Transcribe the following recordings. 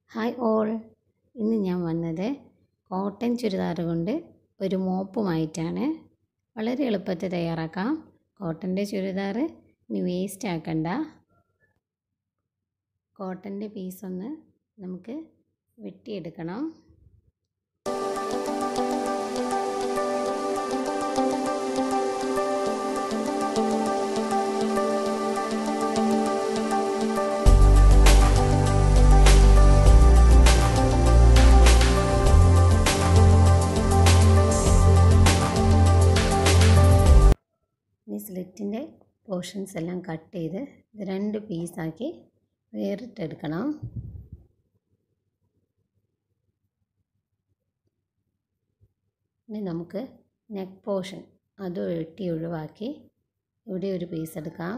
hi all ഇന്ന് ഞാൻ വന്നത് കോട്ടൺ ചുരിദാർ കൊണ്ട് ഒരു മോപ്പുമായിട്ടാണ് വളരെ എളുപ്പത്തിൽ തയ്യാറാക്കാം കോട്ടൻ്റെ ചുരിദാർ ഇനി വേസ്റ്റ് ആക്കണ്ട കോട്ടൻ്റെ പീസൊന്ന് നമുക്ക് വെട്ടിയെടുക്കണം ഇനി സ്ലിറ്റിൻ്റെ പോർഷൻസ് എല്ലാം കട്ട് ചെയ്ത് ഇത് രണ്ട് പീസാക്കി വേറിട്ടെടുക്കണം ഇനി നമുക്ക് നെക്ക് പോർഷൻ അത് വെട്ടി ഒഴിവാക്കി ഇവിടെ ഒരു പീസ് എടുക്കാം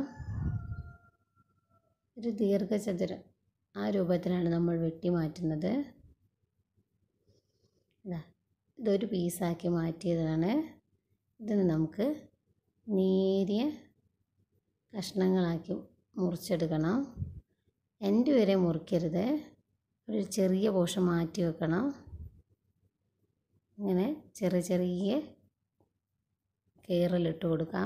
ഒരു ദീർഘചതുരം ആ രൂപത്തിലാണ് നമ്മൾ വെട്ടി മാറ്റുന്നത് ഇതാ ഇതൊരു പീസാക്കി മാറ്റിയതാണ് ഇതിന് നമുക്ക് നേരിയ കഷ്ണങ്ങളാക്കി മുറിച്ചെടുക്കണം എൻ്റെ വരെ മുറിക്കരുത് ഒരു ചെറിയ പോർഷൻ മാറ്റി വെക്കണം ഇങ്ങനെ ചെറിയ ചെറിയ കയറലിട്ട് കൊടുക്കാം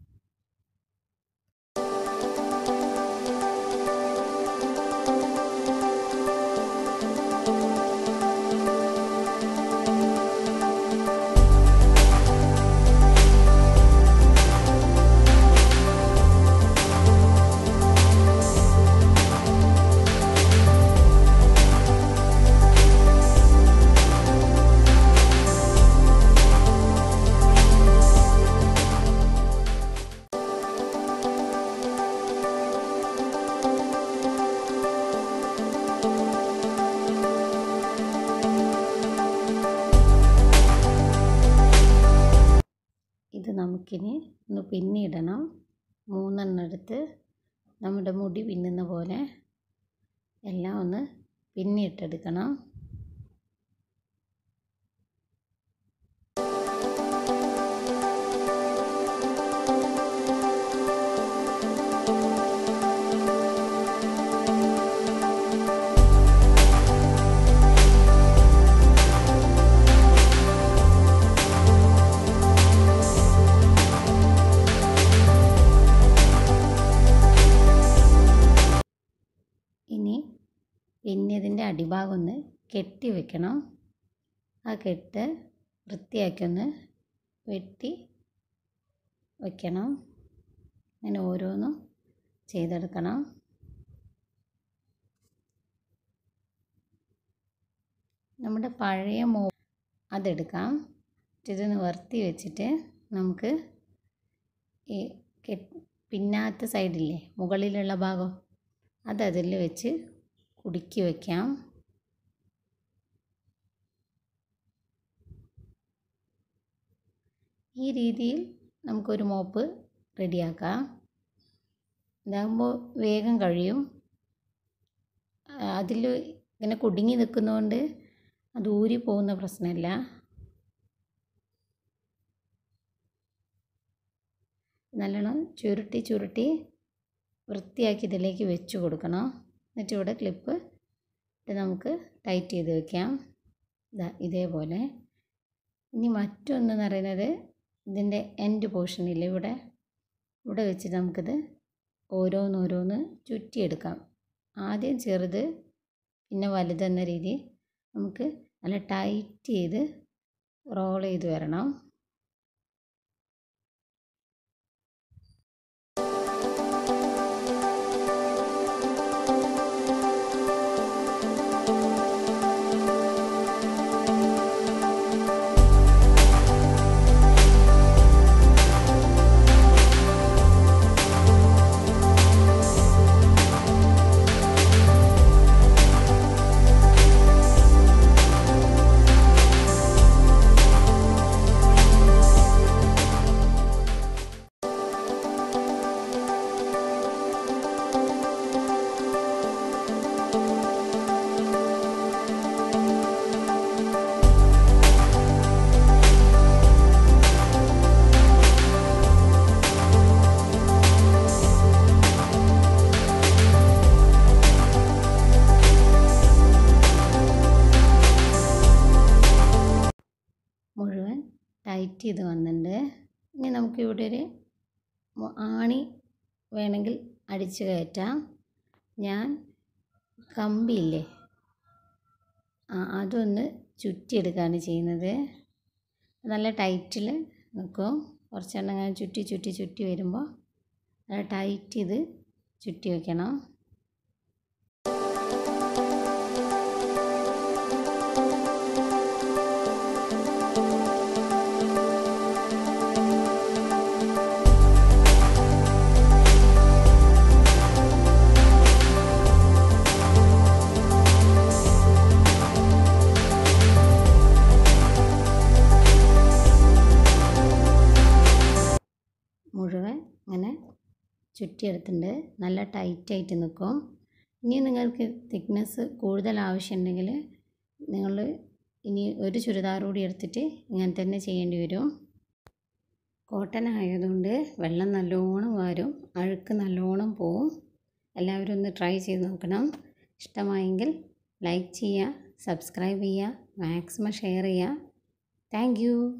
ഇത് നമുക്കിനി ഒന്ന് പിന്നിടണം മൂന്നെണ്ണം എടുത്ത് നമ്മുടെ മുടി പിന്നുന്ന പോലെ എല്ലാം ഒന്ന് പിന്നിട്ടെടുക്കണം ഇനി പിന്നെ ഇതിൻ്റെ അടിഭാഗം ഒന്ന് കെട്ടി വെക്കണം ആ കെട്ട് വൃത്തിയാക്കി ഒന്ന് വെട്ടി വയ്ക്കണം അങ്ങനെ ഓരോന്നും ചെയ്തെടുക്കണം നമ്മുടെ പഴയ മോ അതെടുക്കാം ഇത് നിവർത്തി വെച്ചിട്ട് നമുക്ക് ഈ കെ പിന്നാത്ത സൈഡില്ലേ മുകളിലുള്ള ഭാഗം അത് അതിൽ വെച്ച് കുടുക്കി വയ്ക്കാം ഈ രീതിയിൽ നമുക്കൊരു മോപ്പ് റെഡിയാക്കാം ഇതാകുമ്പോൾ വേഗം കഴിയും അതിൽ ഇങ്ങനെ കുടുങ്ങി നിൽക്കുന്നതുകൊണ്ട് അത് ഊരി പോകുന്ന പ്രശ്നമില്ല നല്ലോണം ചുരുട്ടി ചുരുട്ടി വൃത്തിയാക്കി ഇതിലേക്ക് വെച്ച് കൊടുക്കണം എന്നിട്ട് ഇവിടെ ക്ലിപ്പ് ഇത് നമുക്ക് ടൈറ്റ് ചെയ്ത് വെക്കാം ഇതാ ഇതേപോലെ ഇനി മറ്റൊന്നെന്ന് പറയുന്നത് ഇതിൻ്റെ എൻഡ് പോർഷനിൽ ഇവിടെ ഇവിടെ വെച്ച് നമുക്കിത് ഓരോന്നോരോന്ന് ചുറ്റിയെടുക്കാം ആദ്യം ചെറുത് പിന്നെ വലുതെന്ന രീതി നമുക്ക് നല്ല ടൈറ്റ് ചെയ്ത് റോൾ ചെയ്ത് വരണം ടൈറ്റ് ചെയ്ത് വന്നിട്ടുണ്ട് ഇനി നമുക്കിവിടെ ഒരു മു- ആണി വേണമെങ്കിൽ അടിച്ച് കയറ്റാം ഞാൻ കമ്പിയില്ലേ ആ അതൊന്ന് ചുറ്റിയെടുക്കുകയാണ് ചെയ്യുന്നത് നല്ല ടൈറ്റിൽ നിൽക്കും കുറച്ചെണ്ണം ഇങ്ങനെ ചുറ്റി ചുറ്റി ചുറ്റി വരുമ്പോൾ നല്ല ടൈറ്റ് ചെയ്ത് ചുറ്റി വെക്കണം മുഴുവൻ ഇങ്ങനെ ചുറ്റിയെടുത്തിട്ടുണ്ട് നല്ല ടൈറ്റായിട്ട് നിൽക്കും ഇനി നിങ്ങൾക്ക് തിക്നെസ് കൂടുതൽ ആവശ്യമുണ്ടെങ്കിൽ നിങ്ങൾ ഇനി ഒരു ചുരിദാർ കൂടി എടുത്തിട്ട് ഇങ്ങനെ തന്നെ ചെയ്യേണ്ടി വരും കോട്ടൺ ആയതുകൊണ്ട് വെള്ളം നല്ലോണം വരും അഴുക്ക് നല്ലോണം പോവും എല്ലാവരും ഒന്ന് ട്രൈ ചെയ്ത് നോക്കണം ഇഷ്ടമായെങ്കിൽ ലൈക്ക് ചെയ്യുക സബ്സ്ക്രൈബ് ചെയ്യുക മാക്സിമം ഷെയർ ചെയ്യുക താങ്ക്